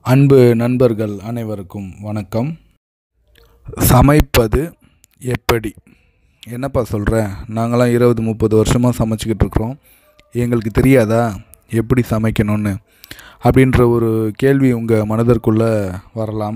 அன்பு நண்பர்கள் அனைவருக்கும் வணக்கம் சமைப்பது எப்படி என்னப்பா சொல்கிற நாங்களாம் இருபது முப்பது வருஷமாக சமைச்சிக்கிட்டு இருக்கிறோம் எங்களுக்கு தெரியாதா எப்படி சமைக்கணும்னு அப்படின்ற ஒரு கேள்வி உங்கள் மனதிற்குள்ளே வரலாம்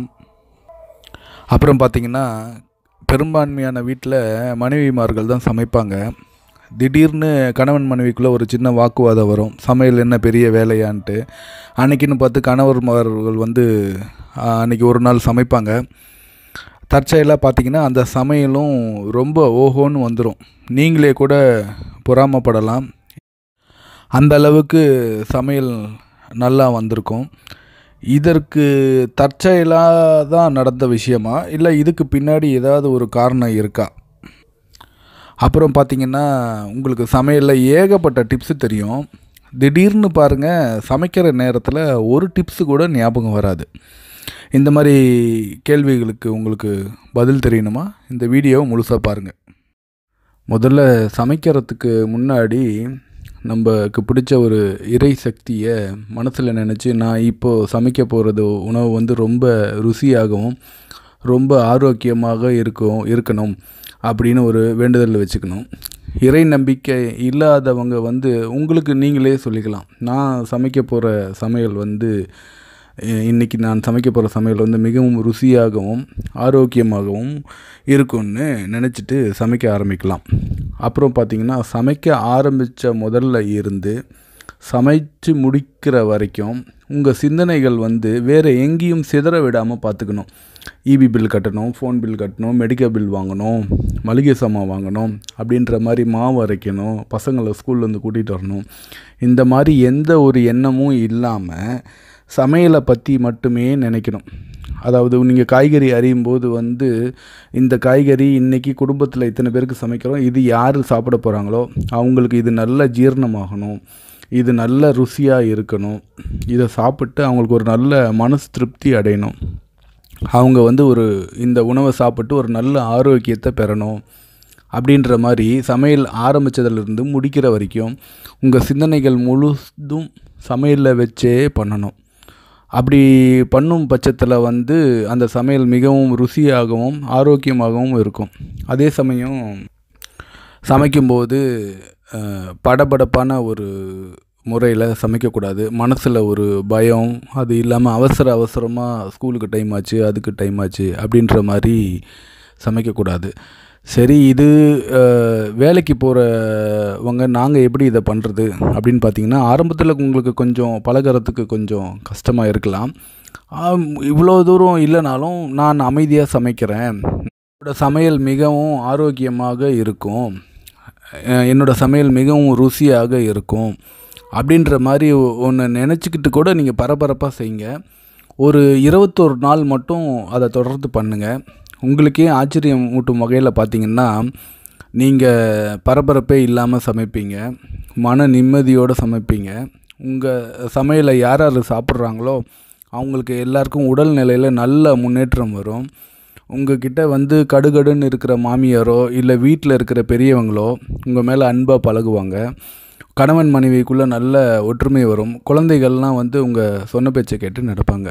அப்புறம் பார்த்திங்கன்னா பெரும்பான்மையான வீட்டில் மனைவிமார்கள் தான் சமைப்பாங்க திடீர்னு கணவன் மனைவிக்குள்ளே ஒரு சின்ன வாக்குவாதம் வரும் சமையல் என்ன பெரிய வேலையான்ட்டு அன்னைக்குன்னு பார்த்து கணவர்மார்கள் வந்து ஆ, அன்னைக்கு ஒரு நாள் சமைப்பாங்க தற்செயலாக பார்த்தீங்கன்னா அந்த சமையலும் ரொம்ப ஓஹோன்னு வந்துடும் நீங்களே கூட பொறாமப்படலாம் அந்த அளவுக்கு சமையல் நல்லா வந்திருக்கும் இதற்கு தற்செயலாக தான் நடந்த விஷயமா இல்லை இதுக்கு பின்னாடி ஏதாவது ஒரு காரணம் இருக்கா அப்புறம் பார்த்தீங்கன்னா உங்களுக்கு சமையலில் ஏகப்பட்ட டிப்ஸு தெரியும் திடீர்னு பாருங்கள் சமைக்கிற நேரத்தில் ஒரு டிப்ஸு கூட ஞாபகம் வராது இந்த மாதிரி கேள்விகளுக்கு உங்களுக்கு பதில் தெரியணுமா இந்த வீடியோவை முழுசாக பாருங்கள் முதல்ல சமைக்கிறதுக்கு முன்னாடி நமக்கு பிடிச்ச ஒரு இறை சக்தியை மனசில் நினச்சி நான் இப்போது சமைக்க போகிறது உணவு வந்து ரொம்ப ருசியாகவும் ரொம்ப ஆரோக்கியமாக இருக்கும் இருக்கணும் அப்படின்னு ஒரு வேண்டுதல் வச்சுக்கணும் இறை நம்பிக்கை இல்லாதவங்க வந்து உங்களுக்கு நீங்களே சொல்லிக்கலாம் நான் சமைக்க போகிற சமையல் வந்து இ- இன்னைக்கு நான் சமைக்க போகிற சமையல் வந்து மிகவும் ருசியாகவும் ஆரோக்கியமாகவும் இருக்கும்னு நினச்சிட்டு சமைக்க ஆரம்பிக்கலாம் அப்புறம் பார்த்திங்கன்னா சமைக்க ஆரம்பித்த முதல்ல இருந்து சமைச்சு முடிக்கிற வரைக்கும் உங்கள் சிந்தனைகள் வந்து வேறு எங்கேயும் சிதற விடாமல் பார்த்துக்கணும் இபி பில் கட்டணும் ஃபோன் பில் கட்டணும் மெடிக்கல் பில் வாங்கணும் மளிகை சாமான் வாங்கணும் அப்படின்ற மாதிரி மாவு அரைக்கணும் பசங்களை ஸ்கூல்லேருந்து கூட்டிகிட்டு வரணும் இந்த மாதிரி எந்த ஒரு எண்ணமும் இல்லாமல் சமையலை பற்றி மட்டுமே நினைக்கணும் அதாவது நீங்கள் காய்கறி அறியும் போது வந்து இந்த காய்கறி இன்றைக்கி குடும்பத்தில் இத்தனை பேருக்கு சமைக்கிறோம் இது யார் சாப்பிட போகிறாங்களோ அவங்களுக்கு இது நல்ல ஜீரணமாகணும் இது நல்ல ருசியாக இருக்கணும் இதை சாப்பிட்டு அவங்களுக்கு ஒரு நல்ல மனசு திருப்தி அடையணும் அவங்க வந்து ஒரு இந்த உணவை சாப்பிட்டு ஒரு நல்ல ஆரோக்கியத்தை பெறணும் அப்படின்ற மாதிரி சமையல் ஆரம்பித்ததுலேருந்து முடிக்கிற வரைக்கும் உங்கள் சிந்தனைகள் முழுதும் சமையலில் வச்சே பண்ணணும் அப்படி பண்ணும் பட்சத்தில் வந்து அந்த சமையல் மிகவும் ருசியாகவும் ஆரோக்கியமாகவும் இருக்கும் அதே சமயம் சமைக்கும்போது அஹ், படபடப்பான ஒரு முறையில் சமைக்கக்கூடாது மனசில் ஒரு பயம் அது இல்லாமல் அவசர அவசரமாக ஸ்கூலுக்கு டைம் ஆச்சு அதுக்கு டைம் ஆச்சு அப்படின்ற மாதிரி சமைக்கக்கூடாது சரி இது அஹ், வேலைக்கு போகிறவங்க நாங்கள் எப்படி இதை பண்ணுறது அப்படின்னு பார்த்தீங்கன்னா ஆரம்பத்தில் உங்களுக்கு கொஞ்சம் பழகுறதுக்கு கொஞ்சம் கஷ்டமாக இருக்கலாம் ஆம், இவ்வளோ தூரம் இல்லைனாலும் நான் அமைதியாக சமைக்கிறேன் என்னோட சமையல் மிகவும் ஆரோக்கியமாக இருக்கும் அஹ் என்னோட சமையல் மிகவும் ருசியாக இருக்கும் அப்படின்ற மாதிரி ஒன்று நினச்சிக்கிட்டு கூட நீங்கள் பரபரப்பாக செய்யுங்க ஒரு இருபத்தொரு நாள் மட்டும் அதை தொடர்ந்து பண்ணுங்கள் உங்களுக்கே ஆச்சரியம் ஊட்டும் வகையில் பார்த்தீங்கன்னா நீங்கள் பரபரப்பே இல்லாமல் சமைப்பீங்க மன நிம்மதியோடு சமைப்பீங்க உங்கள் சமையலை யார் யார் சாப்பிட்றாங்களோ அவங்களுக்கு எல்லாருக்கும் உடல்நிலையில் நல்ல முன்னேற்றம் வரும் உங்ககிட்ட வந்து கடுகடுன்னு இருக்கிற மாமியாரோ இல்லை வீட்டில் இருக்கிற பெரியவங்களோ உங்கள் மேலே அன்பாக பழகுவாங்க கணவன் மனைவிக்குள்ளே நல்ல ஒற்றுமை வரும் குழந்தைகள்லாம் வந்து உங்கள் சொன்ன பேச்சை கேட்டு நடப்பாங்க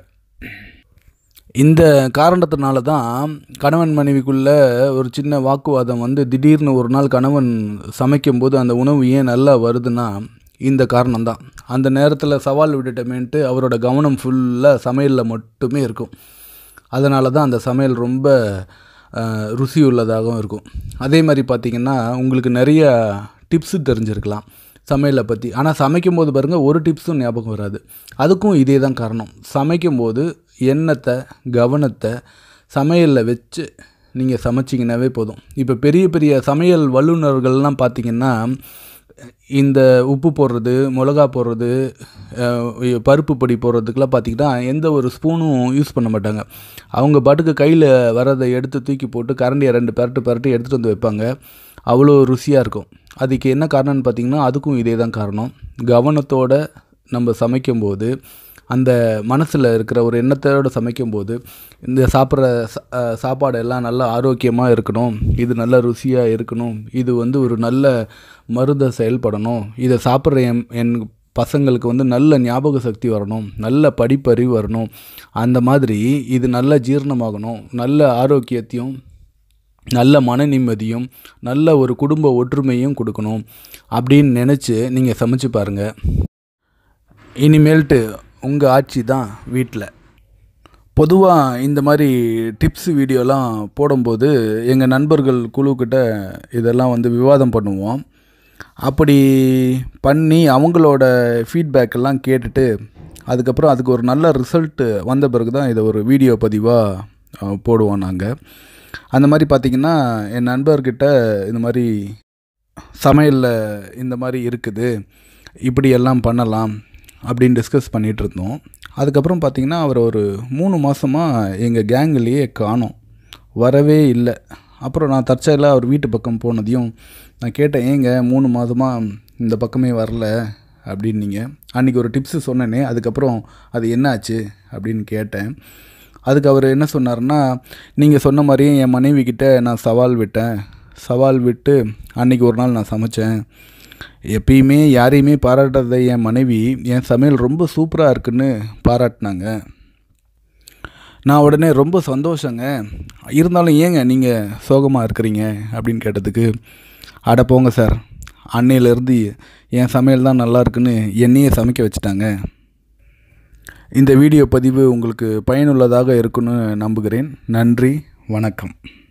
இந்த காரணத்தினால தான் கணவன் மனைவிக்குள்ளே ஒரு சின்ன வாக்குவாதம் வந்து திடீர்னு ஒரு நாள் கணவன் சமைக்கும்போது அந்த உணவு ஏன் நல்லா வருதுன்னா இந்த காரணம்தான் அந்த நேரத்தில் சவால் விட்டுட்டமேன்ட்டு அவரோட கவனம் ஃபுல்லாக சமையலில் மட்டுமே இருக்கும் அதனால தான் அந்த சமையல் ரொம்ப அஹ், ருசி உள்ளதாகவும் இருக்கும் அதே மாதிரி பார்த்திங்கன்னா உங்களுக்கு நிறைய டிப்ஸு தெரிஞ்சிருக்கலாம் சமையலை பற்றி ஆனால் சமைக்கும்போது பாருங்கள் ஒரு டிப்ஸும் ஞாபகம் வராது அதுக்கும் இதே தான் காரணம் சமைக்கும்போது எண்ணத்தை கவனத்தை சமையலில் வச்சு நீங்கள் சமைச்சிங்கனாவே போதும் இப்போ பெரிய பெரிய சமையல் வல்லுநர்கள்லாம் பார்த்திங்கன்னா இந்த உப்பு போடுறது மிளகா போடுறது அஹ், பருப்பு பொடி போடுறதுக்கெலாம் பார்த்திங்கன்னா எந்த ஒரு ஸ்பூனும் யூஸ் பண்ண மாட்டாங்க அவங்க பாட்டுக்கு கையில் வரதை எடுத்து தூக்கி போட்டு கரண்டியை ரெண்டு பரட்டு பரட்டு எடுத்துகிட்டு வந்து வைப்பாங்க அவ்வளோ ருசியாக இருக்கும் அதுக்கு என்ன காரணம்னு பார்த்திங்கன்னா அதுக்கும் இதே தான் காரணம் கவனத்தோடு நம்ம சமைக்கும்போது அந்த மனசில் இருக்கிற ஒரு எண்ணத்தோடு சமைக்கும்போது இந்த சாப்பிட்ற சா- அஹ் சாப்பாடு எல்லாம் நல்லா ஆரோக்கியமாக இருக்கணும் இது நல்ல ருசியாக இருக்கணும் இது வந்து ஒரு நல்ல மருந்தை செயல்படணும் இதை சாப்பிட்ற என் என் பசங்களுக்கு வந்து நல்ல ஞாபக சக்தி வரணும் நல்ல படிப்பறிவு வரணும் அந்த மாதிரி இது நல்ல ஜீரணமாகணும் நல்ல ஆரோக்கியத்தையும் நல்ல மன நிம்மதியும் நல்ல ஒரு குடும்ப ஒற்றுமையும் கொடுக்கணும் அப்படின்னு நினச்சி நீங்கள் சமைச்சு பாருங்கள் இனிமேல்ட்டு உங்கள் ஆட்சி தான் வீட்டில் பொதுவாக இந்த மாதிரி டிப்ஸ் வீடியோலாம் போடும்போது எங்கள் நண்பர்கள் குழுக்கிட்ட இதெல்லாம் வந்து விவாதம் பண்ணுவோம் அப்படி பண்ணி அவங்களோட ஃபீட்பேக் எல்லாம் கேட்டுட்டு அதுக்கப்புறம் அதுக்கு ஒரு நல்ல ரிசல்ட்டு வந்த பிறகு தான் இதை ஒரு வீடியோ பதிவாக போடுவோம் நாங்கள் அந்த மாதிரி பார்த்திங்கன்னா என் நண்பர்கிட்ட இந்த மாதிரி சமையலில் இந்த மாதிரி இருக்குது இப்படி எல்லாம் பண்ணலாம் அப்படின்னு டிஸ்கஸ் பண்ணிகிட்டு இருந்தோம் அதுக்கப்புறம் பார்த்திங்கன்னா அவர் ஒரு மூணு மாதமாக எங்கள் கேங்லேயே காணோம் வரவே இல்லை அப்புறம் நான் தற்செயலாக அவர் வீட்டு பக்கம் போனதையும் நான் கேட்டேன் ஏங்க மூணு மாதமாக இந்த பக்கமே வரல அப்படின்னீங்க அன்றைக்கி ஒரு டிப்ஸு சொன்னேனே அதுக்கப்புறம் அது என்னாச்சு அப்படின்னு கேட்டேன் அதுக்கு அவர் என்ன சொன்னார்னா நீங்கள் சொன்ன மாதிரியே என் மனைவி கிட்ட நான் சவால் விட்டேன் சவால் விட்டு அன்றைக்கி ஒரு நாள் நான் சமைச்சேன் எப்பயுமே யாரையுமே பாராட்டாத என் மனைவி என் சமையல் ரொம்ப சூப்பராக இருக்குன்னு பாராட்டினாங்க நான் உடனே ரொம்ப சந்தோஷங்க இருந்தாலும் ஏங்க நீங்கள் சோகமாக இருக்கிறீங்க அப்படின்னு கேட்டதுக்கு அட போங்க சார் அன்னையிலேருந்து என் சமையல் தான் நல்லா இருக்குன்னு என்னையே சமைக்க வச்சுட்டாங்க இந்த வீடியோ பதிவு உங்களுக்கு பயனுள்ளதாக இருக்குன்னு நம்புகிறேன் நன்றி வணக்கம்